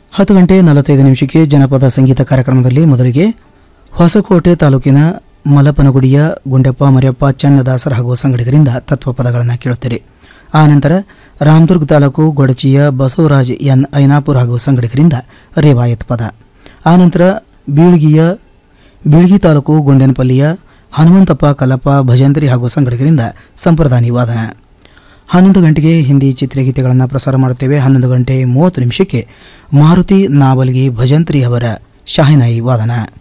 ಹತ್ತು ಗಂಟೆ ನಲವತ್ತೈದು ನಿಮಿಷಕ್ಕೆ ಜನಪದ ಸಂಗೀತ ಕಾರ್ಯಕ್ರಮದಲ್ಲಿ ಮೊದಲಿಗೆ ಹೊಸಕೋಟೆ ತಾಲೂಕಿನ ಮಲಪನಗುಡಿಯ ಗುಂಡೆಪ್ಪ ಮರಿಯಪ್ಪ ಚನ್ನದಾಸರ ಹಾಗೂ ಸಂಗಡಿಗರಿಂದ ತತ್ವಪದಗಳನ್ನು ಕೇಳುತ್ತೀರಿ ಆನಂತರ ರಾಮದುರ್ಗ ತಾಲೂಕು ಗೊಡಚಿಯ ಬಸವರಾಜ್ ಎನ್ ಐನಾಪುರ ಹಾಗೂ ಸಂಗಡಿಗರಿಂದ ರೇವಾಯತ್ ಪದ ಆನಂತರ ಬೀಳ್ಗಿಯ ಬೀಳ್ಗಿ ತಾಲೂಕು ಗುಂಡೇನಪಲ್ಲಿಯ ಹನುಮಂತಪ್ಪ ಕಲ್ಲಪ್ಪ ಭಜಂತ್ರಿ ಹಾಗೂ ಸಂಗಡಿಗರಿಂದ ಸಂಪ್ರದಾನಿ ವಾದನ ಹನ್ನೊಂದು ಗಂಟೆಗೆ ಹಿಂದಿ ಚಿತ್ರಗೀತೆಗಳನ್ನು ಪ್ರಸಾರ ಮಾಡುತ್ತೇವೆ ಹನ್ನೊಂದು ಗಂಟೆ ಮೂವತ್ತು ನಿಮಿಷಕ್ಕೆ ಮಾರುತಿ ನಾವಲ್ಗಿ ಭಜಂತ್ರಿ ಅವರ ಶಾಹಿನಾಯಿ ವಾದನ